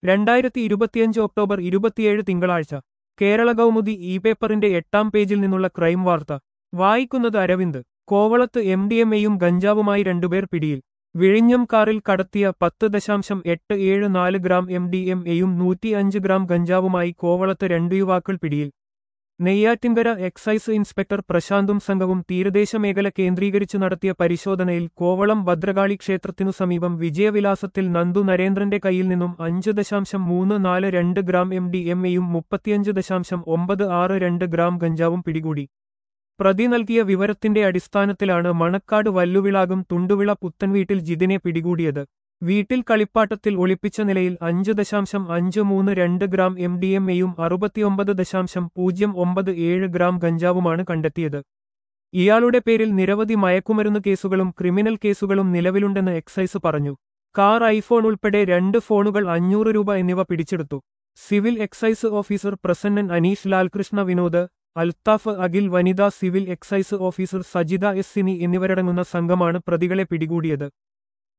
രണ്ടായിരത്തി ഇരുപത്തിയഞ്ച് ഒക്ടോബർ ഇരുപത്തിയേഴ് തിങ്കളാഴ്ച കേരള കൗമുദി ഇ പേപ്പറിന്റെ എട്ടാം പേജിൽ നിന്നുള്ള ക്രൈം വാർത്ത വായിക്കുന്നത് അരവിന്ദ് കോവളത്ത് എം ഡി എം എയും ഗഞ്ചാവുമായി രണ്ടുപേർ പിടിയിൽ വിഴിഞ്ഞം കാറിൽ കടത്തിയ പത്ത് ദശാംശം എട്ട് ഏഴ് നാല് ഗ്രാം എം ഡി എം എയും നൂറ്റിയഞ്ച് ഗ്രാം ഗഞ്ചാവുമായി കോവളത്ത് രണ്ടു യുവാക്കൾ പിടിയിൽ നെയ്യാറ്റിൻകര എക്സൈസ് ഇൻസ്പെക്ടർ പ്രശാന്തും സംഘവും തീരദേശ മേഖല കേന്ദ്രീകരിച്ച് നടത്തിയ പരിശോധനയിൽ കോവളം ഭദ്രകാളി ക്ഷേത്രത്തിനു സമീപം വിജയവിലാസത്തിൽ നന്ദു നരേന്ദ്രന്റെ കയ്യിൽ നിന്നും അഞ്ച് ദശാംശം മൂന്ന് നാല് രണ്ട് ഗ്രാം എം ഡി എം എയും മുപ്പത്തിയഞ്ച് ദശാംശം ഒമ്പത് ആറ് രണ്ട് ഗ്രാം ഗഞ്ചാവും പിടികൂടി പ്രതി നൽകിയ വിവരത്തിന്റെ അടിസ്ഥാനത്തിലാണ് മണക്കാട് വല്ലുവിളാകും തുണ്ടുവിള പുത്തൻവീട്ടിൽ ജിതിനെ പിടികൂടിയത് വീട്ടിൽ കളിപ്പാട്ടത്തിൽ ഒളിപ്പിച്ച നിലയിൽ അഞ്ച് ദശാംശം അഞ്ച് മൂന്ന് രണ്ട് ഗ്രാം എം ഡി എം എയും അറുപത്തിയൊമ്പത് ദശാംശം പൂജ്യം ഒമ്പത് ഏഴ് ഗ്രാം ഗഞ്ചാവുമാണ് കണ്ടെത്തിയത് ഇയാളുടെ പേരിൽ നിരവധി മയക്കുമരുന്ന് കേസുകളും ക്രിമിനൽ കേസുകളും നിലവിലുണ്ടെന്ന് എക്സൈസ് പറഞ്ഞു കാർ ഐഫോൺ ഉൾപ്പെടെ രണ്ട് ഫോണുകൾ അഞ്ഞൂറ് രൂപ എന്നിവ പിടിച്ചെടുത്തു civil excise officer Prasannan Aneesh Lalkrishna Vinod Althaf Akhil വനിതാ civil excise officer Sajitha S Sini എന്നിവരടങ്ങുന്ന സംഘമാണ് പ്രതികളെ പിടികൂടിയത്